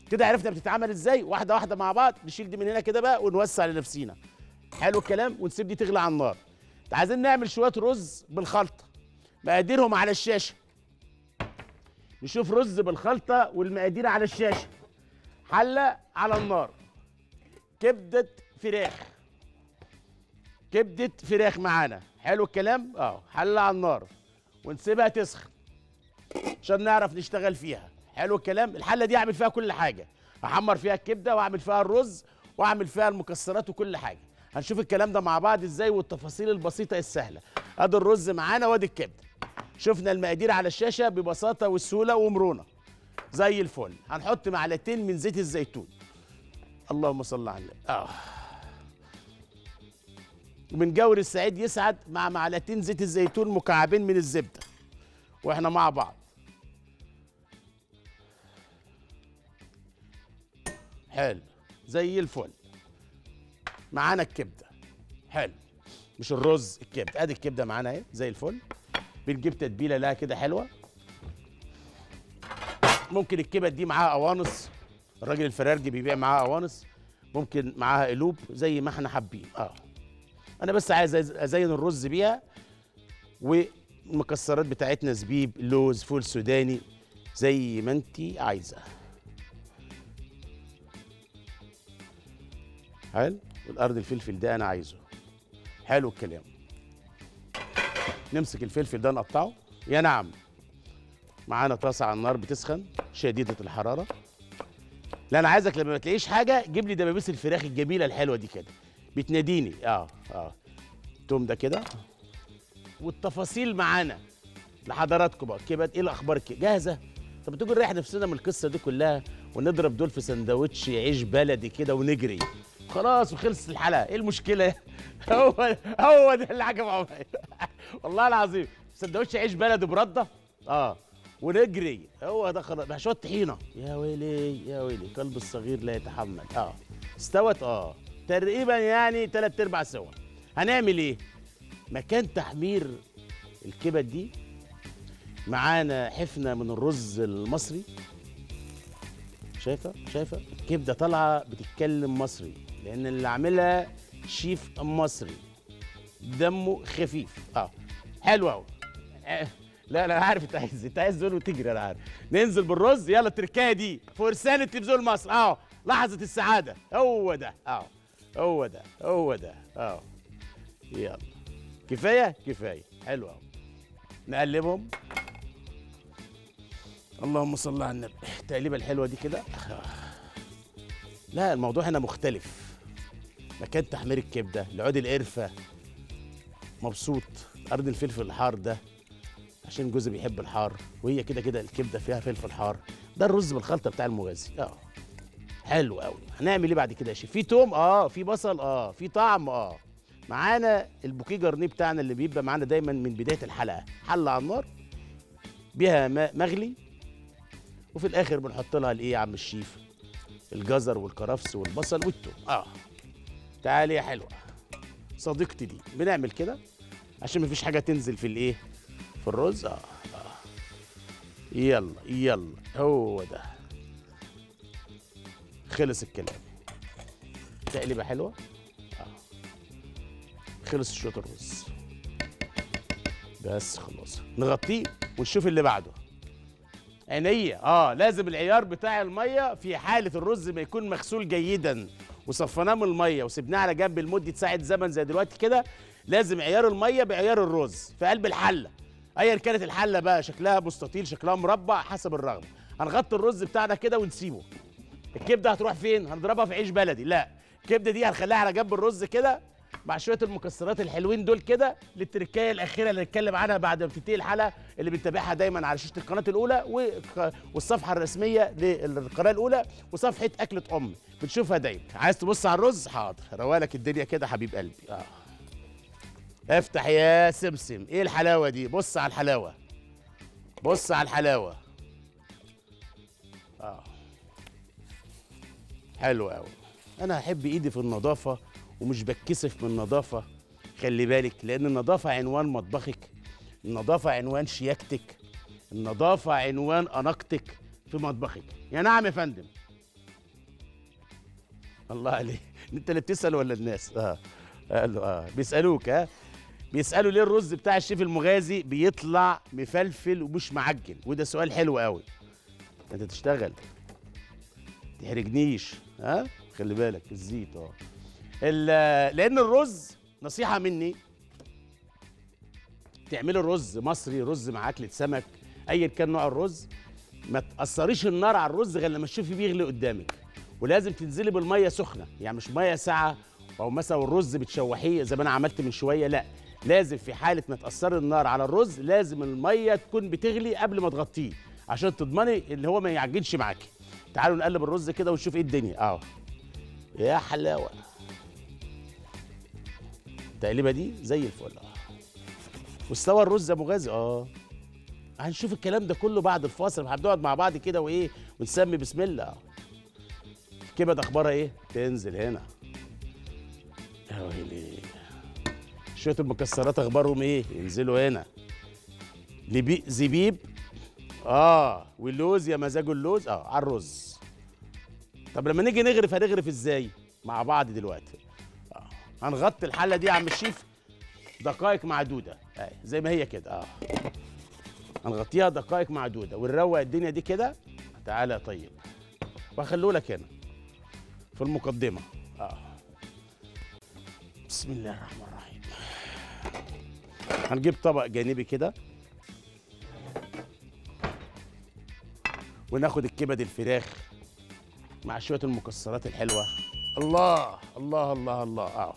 كده عرفنا بتتعمل ازاي واحده واحده مع بعض نشيل دي من هنا كده بقى ونوسع لنفسينا حلو الكلام ونسيب دي تغلى على النار عايزين نعمل شويه رز بالخلطه مقاديرهم على الشاشه نشوف رز بالخلطه والمقادير على الشاشه حله على النار كبده فراخ كبده فراخ معانا حلو الكلام اه حله على النار ونسيبها تسخن عشان نعرف نشتغل فيها حلو الكلام الحله دي اعمل فيها كل حاجه احمر فيها الكبده واعمل فيها الرز واعمل فيها المكسرات وكل حاجه هنشوف الكلام ده مع بعض ازاي والتفاصيل البسيطه السهله ادي الرز معانا وادي الكبده شفنا المقادير على الشاشه ببساطه والسهوله ومرونه زي الفل هنحط معلقتين من زيت الزيتون اللهم صل على النبي اه ومن جور السعيد يسعد مع معلقتين زيت الزيتون مكعبين من الزبده واحنا مع بعض حلو زي الفل معانا الكبده حلو مش الرز الكبده ادي الكبده معانا اهي زي الفل بنجيب تتبيله لها كده حلوه ممكن الكبد دي معاها قوانص الراجل الفرارجي بيبيع معاها قوانص ممكن معاها قلوب زي ما احنا حابين اه انا بس عايز أز- ازين الرز بيها والمكسرات بتاعتنا زبيب لوز فول سوداني زي ما انت عايزه حلو والارض الفلفل ده انا عايزه حلو الكلام نمسك الفلفل ده نقطعه يا نعم معانا طاسه على النار بتسخن شديده الحراره لا انا عايزك لما ما تلاقيش حاجه جيب لي دبابيس الفراخ الجميله الحلوه دي كده بتناديني اه اه توم ده كده والتفاصيل معانا لحضراتكم بقى كبد ايه الاخبار كده جاهزه طب تيجي نريح نفسنا من القصه دي كلها ونضرب دول في سندوتش عيش بلدي كده ونجري خلاص وخلصت الحلقه ايه المشكله هو هو ده اللي عجب عمري والله العظيم سندوتش عيش بلدي برده اه ونجري هو ده خلاص مع شويه طحينه يا ويلي يا ويلي قلب الصغير لا يتحمل اه استوت اه تقريبا يعني تلات ارباع سوا هنعمل ايه مكان تحمير الكبد دي معانا حفنه من الرز المصري شايفه شايفه الكبده طالعه بتتكلم مصري لان اللي عاملها شيف مصري دمه خفيف اه حلو قوي آه. لا لا انا عارف انت عايز انت عايز تقول وتجري انا عارف ننزل بالرز يلا التركايه دي فرسان التلفزيون المصري اه لحظه السعاده هو ده اه هو ده هو ده اه يلا كفايه كفايه حلو قوي نقلبهم اللهم صل على النبي التقليبه الحلوه دي كده لا الموضوع هنا مختلف مكان تحمير الكبده العود القرفه مبسوط ارض الفلفل الحار ده عشان جوزي بيحب الحار وهي كده كده الكبده فيها فلفل حار ده الرز بالخلطه بتاع المغازي اه حلو قوي هنعمل ايه بعد كده يا شيف في توم اه في بصل اه في طعم اه معانا البوكيه جرنيه بتاعنا اللي بيبقى معانا دايما من بدايه الحلقه حله على النار بيها ماء مغلي وفي الاخر بنحط لها الايه يا عم الشيف الجزر والكرفس والبصل والثوم اه تعالي يا حلوه صديقتي دي بنعمل كده عشان مفيش حاجه تنزل في الايه في الرز اه, آه. يلا يلا هو ده خلص الكلام تقليبه حلوه اه خلص شوط الرز بس خلاص نغطيه ونشوف اللي بعده عينيا اه لازم العيار بتاع الميه في حاله الرز ما يكون مغسول جيدا وصفناه من الميه وسبناه على جنب لمده ساعه زمن زي دلوقتي كده لازم عيار الميه بعيار الرز في قلب الحله ايا كانت الحله بقى شكلها مستطيل شكلها مربع حسب الرغبه هنغطي الرز بتاعنا كده ونسيبه الكبده هتروح فين هنضربها في عيش بلدي لا الكبده دي هنخليها على جنب الرز كده مع شويه المكسرات الحلوين دول كده للتركايه الاخيره اللي نتكلم عنها بعد ما تنتهي الحلقه اللي بنتابعها دايما على شاشه القناه الاولى وك- والصفحه الرسميه للقناه الاولى وصفحه اكله ام بنشوفها دايما عايز تبص على الرز حاضر روالك الدنيا كده حبيب قلبي اه افتح يا سمسم ايه الحلاوه دي بص على الحلاوه بص على الحلاوه اه حلو قوي انا احب ايدي في النظافه ومش بتكسف من النظافه خلي بالك لان النظافه عنوان مطبخك النظافه عنوان شياكتك النظافه عنوان اناقتك في مطبخك يا نعم يا فندم الله عليك انت اللي بتسال ولا الناس اه قال له اه بيسالوك ها بيسالوا ليه الرز بتاع الشيف المغازي بيطلع مفلفل ومش معجن وده سؤال حلو قوي انت تشتغل تحرجنيش ها خلي بالك الزيت اه ال- لان الرز نصيحه مني تعملي الرز مصري رز مع اكله سمك ايا كان نوع الرز ما تاثريش النار على الرز غير لما تشوفي بيغلي قدامك ولازم تنزلي بالميه سخنه يعني مش ميه ساقعه او مثلا الرز بتشوحيه زي ما انا عملت من شويه لا لازم في حاله ما تاثر النار على الرز لازم الميه تكون بتغلي قبل ما تغطيه عشان تضمني اللي هو ما يعجنش معاكي تعالوا نقلب الرز كده ونشوف ايه الدنيا اه يا حلاوه التقليبه دي زي الفل اه واستوى الرز يا مغازي اه هنشوف الكلام ده كله بعد الفاصل هنقعد مع بعض كده وايه ونسمي بسم الله الكبد اخبارها ايه تنزل هنا يا ويلي شويه المكسرات اخبارهم ايه ينزلوا هنا لبي زبيب اه واللوز يا مزاجه اللوز اه على الرز طب لما نيجي نغرف هنغرف ازاي مع بعض دلوقتي آه. هنغطي الحله دي يا عم الشيف دقائق معدوده آه. زي ما هي كده اه هنغطيها دقائق معدوده ونروق الدنيا دي كده تعالى يا طيب وهخليه لك هنا في المقدمه اه بسم الله الرحمن الرحيم هنجيب طبق جانبي كده وناخد الكبد الفراخ مع شويه المكسرات الحلوه الله الله الله الله اه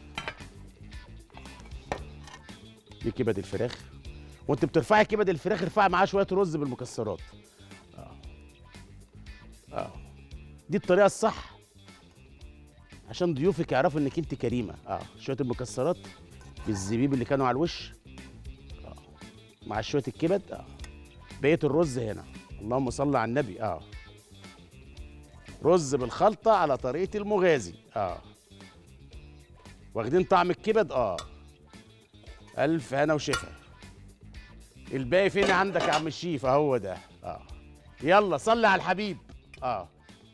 دي كبد الفراخ وانت بترفعي كبد الفراخ ارفعي معاه شويه رز بالمكسرات اه اه دي الطريقه الصح عشان ضيوفك يعرفوا انك انت كريمه اه شويه المكسرات بالزبيب اللي كانوا على الوش اه مع شويه الكبد اه بقيه الرز هنا اللهم صل على النبي اه رز بالخلطه على طريقه المغازي اه واخدين طعم الكبد اه الف هنا وشفا الباقي فين عندك يا عم الشيف اهو ده اه يلا صلي على الحبيب اه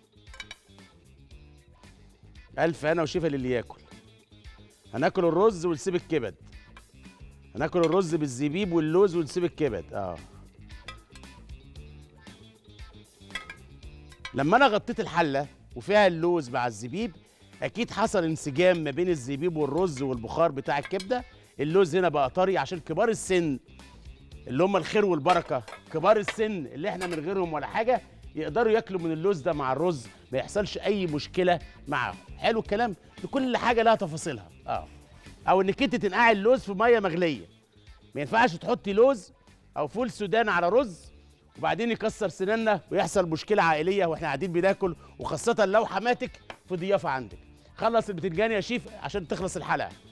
الف هنا وشفا للي ياكل هناكل الرز ونسيب الكبد هناكل الرز بالزبيب واللوز ونسيب الكبد اه لما انا غطيت الحله وفيها اللوز مع الزبيب اكيد حصل انسجام ما بين الزبيب والرز والبخار بتاع الكبده اللوز هنا بقى طري عشان كبار السن اللي هم الخير والبركه كبار السن اللي احنا من غيرهم ولا حاجه يقدروا ياكلوا من اللوز ده مع الرز ما يحصلش اي مشكله معاهم حلو الكلام لكل حاجه لها تفاصيلها اه او انك انت تنقعي اللوز في ميه مغليه ما ينفعش تحطي لوز او فول سودان على رز وبعدين يكسر سناننا ويحصل مشكله عائليه واحنا قاعدين بناكل وخاصه لو حماتك في ضيافه عندك خلص البتنجان يا شيف عشان تخلص الحلقه